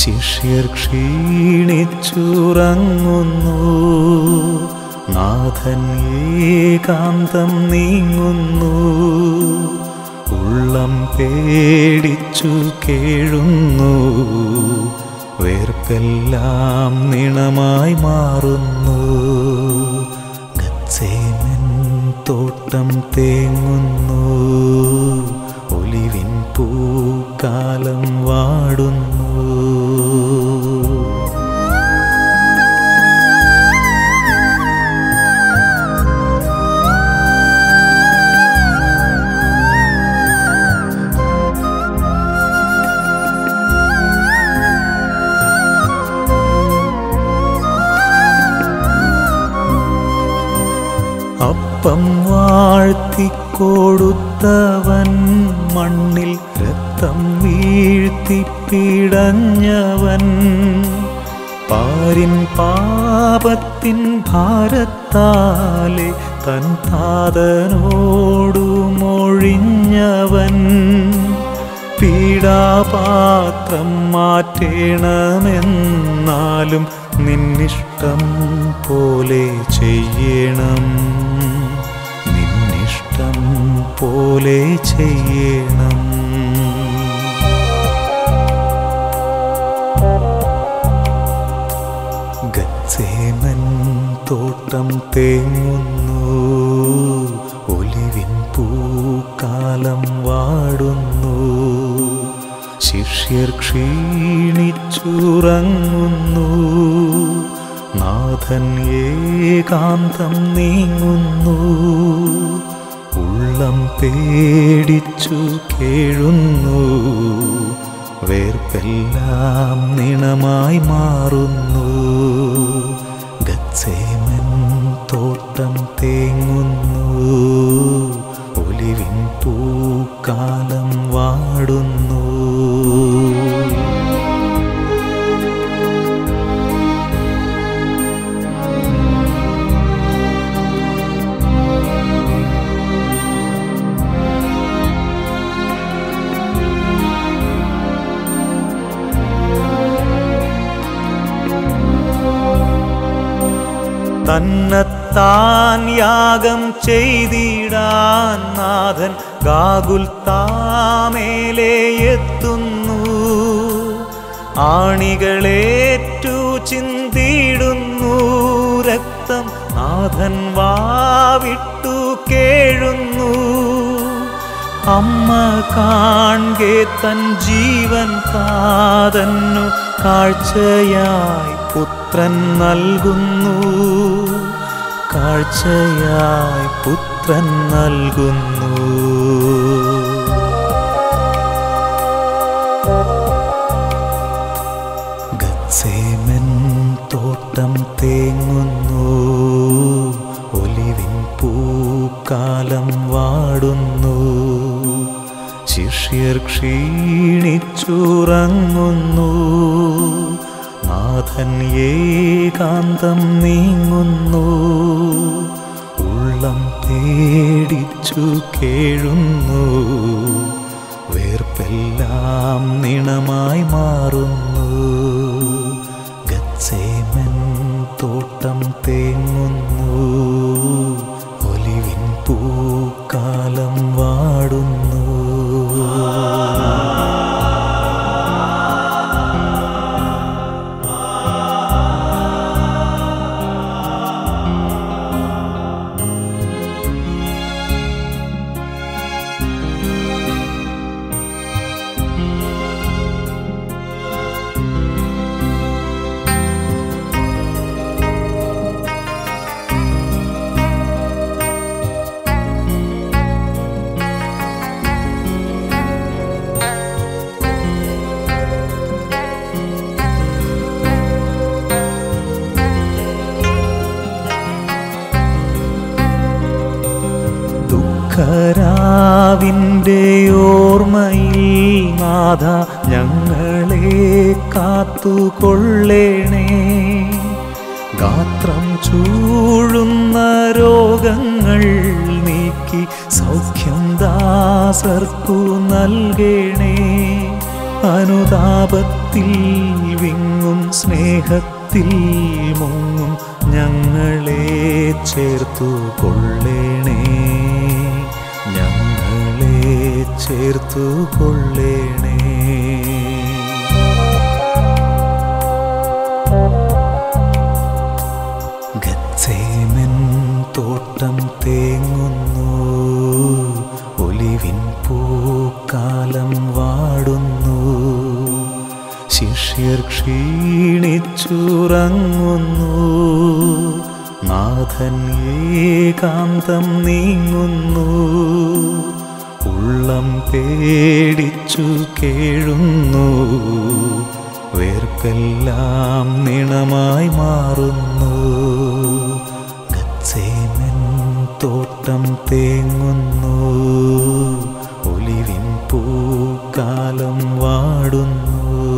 ശിഷ്യർ ക്ഷീണിച്ചുറങ്ങുന്നു നാഥൻ ഏകാന്തം നീങ്ങുന്നു ഉള്ളം പേടിച്ചു കേഴുന്നു വേർപ്പെല്ലാം നിണമായി മാറുന്നു ഗത്സേമൻ തോട്ടം തേങ്ങുന്നു ഒലിവിൻ പൂക്കാലം വാടുന്നു അപ്പം വാഴ്ത്തിക്കൊടുത്തവൻ മണ്ണിൽ രക്തം വീഴ്ത്തിപ്പിടഞ്ഞവൻ പാരിൻ പാപത്തിൻ ഭാരത്താലെ തൻ താതനോടു മൊഴിഞ്ഞവൻ പീഡാപാത്രം മാറ്റേണമെന്നാലും നിന്നിഷ്ടം പോലെ ചെയ്യണം നിന്നിഷ്ടം പോലെ ചെയ്യണം ഗത്സേമൻ തോട്ടം തേങ്ങുന്നു ഒലിവിൻ പൂക്കാലം വാടുന്നു ശിഷ്യർ ക്ഷീണിച്ചുറങ്ങുന്നു നാഥൻ ഏകാന്തം നീങ്ങുന്നു ഉള്ളം പേടിച്ചു കേഴുന്നു വേർപ്പെല്ലാം നിണമായി മാറുന്നു ഗത്സേമൻ തോട്ടം തേങ്ങുന്നു ഒലിവിൻ പൂക്കാലം വാടുന്നു തന്നെത്താൻ യാഗം ചെയ്തിടാൻ നാഥൻ ഗാകുൽ താമേലെ എത്തുന്നു ആണികളേറ്റു ചിന്തിടുന്നു രക്തം നാഥൻ വാവിട്ടു കേഴുന്നു അമ്മ കാൺകെ തൻ ജീവൻ താതന്നു കാഴ്ചയായി പുത്രൻ നൽകുന്നു കാഴ്ചയായി പുത്രൻ നൽകുന്നു ഗത്സേമൻ തോട്ടം തേങ്ങുന്നു ഒലിവിൻ പൂക്കാലം വാടുന്നു ശിഷ്യർ ക്ഷീണിച്ചുറങ്ങുന്നു നാഥൻ ഏകാന്തം നീങ്ങുന്നു ഉള്ളം പേടിച്ചു കേഴുന്നു വേർപ്പെല്ലാം നിണമായി മാറുന്നു ഗത്സേമൻ തോട്ടം തേങ്ങുന്നു ഒലിവിൻ പൂക്കാലം വാടുന്നു ദുഃഖരാവിൻ്റെ ഓർമ്മയിൽ നാഥ ഞങ്ങളെ കാത്തുകൊള്ളേണേ ഗാത്രം ചൂഴുന്ന രോഗങ്ങൾ നീക്കി സൗഖ്യം ദാസർക്കു നൽകേണേ അനുതാപത്തിൽ ദാഹത്തിൽ വിങ്ങും സ്നേഹത്തിൽ മുങ്ങും ഞങ്ങളെ ചേർത്തു കൊള്ളേണേ ഞങ്ങളെ ചേർത്തു കൊള്ളേണേ ഗച്ചേമൻ തോട്ടം തേങ്ങുന്നു ഒലിവിൻ പൂക്കാലം വാടുന്നു ശിഷ്യർ ക്ഷീണിച്ചുറങ്ങുന്നു നാഥൻ ഏകാന്തം നീങ്ങുന്നു ഉള്ളം പേടിച്ചു കേഴുന്നു വേർപ്പെല്ലാം നിണമായി മാറുന്നു ഗച്ചേമൻ തോട്ടം തേങ്ങുന്നു ഒലിവിൻ പൂക്കാലം വാടുന്നു